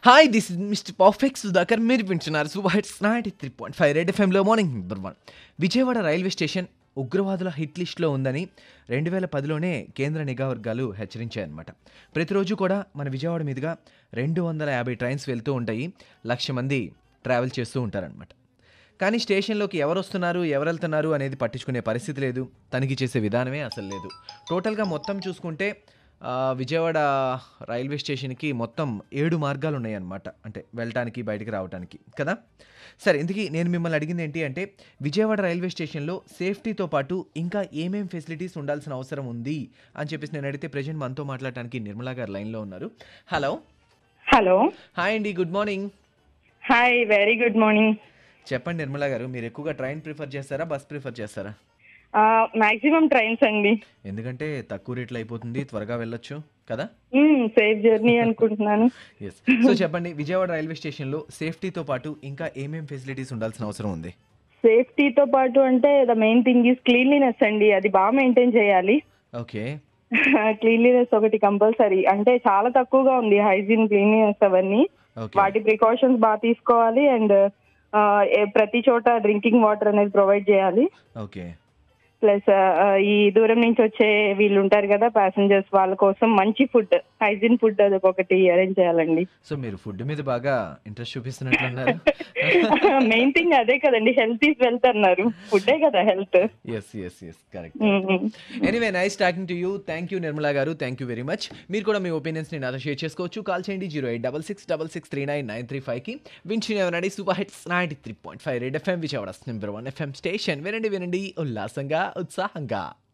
hi this is Mr Perfect Sudhakar మీరు వింటున్నారు super hits ninety three point five Red ఎఫ్ఎంలో morning number one Vijayawada railway station ఉగ్రవాదుల hit లిస్ట్లో ఉందని రెండు వేల పదిలోనే కేంద్ర నిఘా వర్గాలు హెచ్చరించాయన్నమాట ప్రతిరోజు కూడా మన విజయవాడ మీదుగా రెండు వందల యాభై ట్రైన్స్ వెళ్తూ ఉంటాయి లక్ష మంది ట్రావెల్ చేస్తూ ఉంటారనమాట కానీ స్టేషన్లోకి ఎవరు వస్తున్నారు ఎవరు వెళ్తున్నారు అనేది పట్టించుకునే పరిస్థితి లేదు తనిఖీ చేసే విధానమే అసలు లేదు టోటల్గా మొత్తం చూసుకుంటే ఆ, విజయవాడ రైల్వే స్టేషన్కి మొత్తం ఏడు మార్గాలు ఉన్నాయన్నమాట అంటే వెళ్ళటానికి బయటికి రావడానికి కదా సరే ఇంతకీ నేను మిమ్మల్ని అడిగింది ఏంటి అంటే విజయవాడ రైల్వే స్టేషన్లో సేఫ్టీతో పాటు ఇంకా ఏమేం ఫెసిలిటీస్ ఉండాల్సిన అవసరం ఉంది అని చెప్పేసి నేను అడిగితే ప్రజెంట్ మనతో మాట్లాడటానికి నిర్మలా గారు లైన్లో ఉన్నారు హలో హలో హాయ్ అండి good morning hi very good morning చెప్పండి నిర్మలా గారు మీరు ఎక్కువగా ట్రైన్ ప్రిఫర్ చేస్తారా బస్ ప్రిఫర్ చేస్తారా మాక్సిమం ట్రైన్స్ అండి ఎందుకంటే తక్కువ రేట్లో అయిపోతుంది త్వరగా వెళ్ళొచ్చు కదా సేఫ్ జర్నీ అనుకుంటున్నాను ఎస్ సో చెప్పండి విజయవాడ రైల్వే స్టేషన్లో సేఫ్టీతో పాటు ఇంకా ఏమేం ఫెసిలిటీస్ ఉండాల్సిన అవసరం ఉంది సేఫ్టీతో పాటు అంటే the main thing is cleanliness అండి అది బాగా మెయింటైన్ చేయాలి ఓకే క్లీన్లీనెస్ ఒకటి కంపల్సరీ అంటే చాలా తక్కువగా ఉంది హైజీన్ క్లీన్లీనెస్ అవన్నీ ఓకే వాటి ప్రికాషన్స్ బాగా తీసుకోవాలి అండ్ ప్రతి చోట డ్రింకింగ్ వాటర్ అనేది ప్రొవైడ్ చేయాలి ఓకే ప్లస్ ఈ దూరం నుంచి వచ్చే వీళ్ళు ఉంటారు కదా ప్యాసింజర్స్ వాళ్ళ కోసం మంచి ఫుడ్ హైజీన్ ఫుడ్ అది ఒకటి అరేంజ్ చేయాలండి సో మీరు ఫుడ్ మీద బాగా ఇంట్రెస్ట్ చూపిస్తున్నట్లున్నారు మెయిన్ థింగ్ అదే కదండి హెల్త్ ఈజ్ వెల్త్ అన్నారు ఫుడ్డే కదా health yes yes yes correct anyway nice talking to you thank you Nirmala గారు థ్యాంక్ యూ వెరీ మచ్ మీరు కూడా మీ ఒపీనియన్స్ని నాతో షేర్ చేసుకోవచ్చు కాల్ చేయండి zero eight double six double six three nine nine three ఫైవ్కి వింటున్నామనండి super hits ninety three point five Red FM Vijayawada number one FM station వినండి వినండి ఉల్లాసంగా ఉత్సాహంగా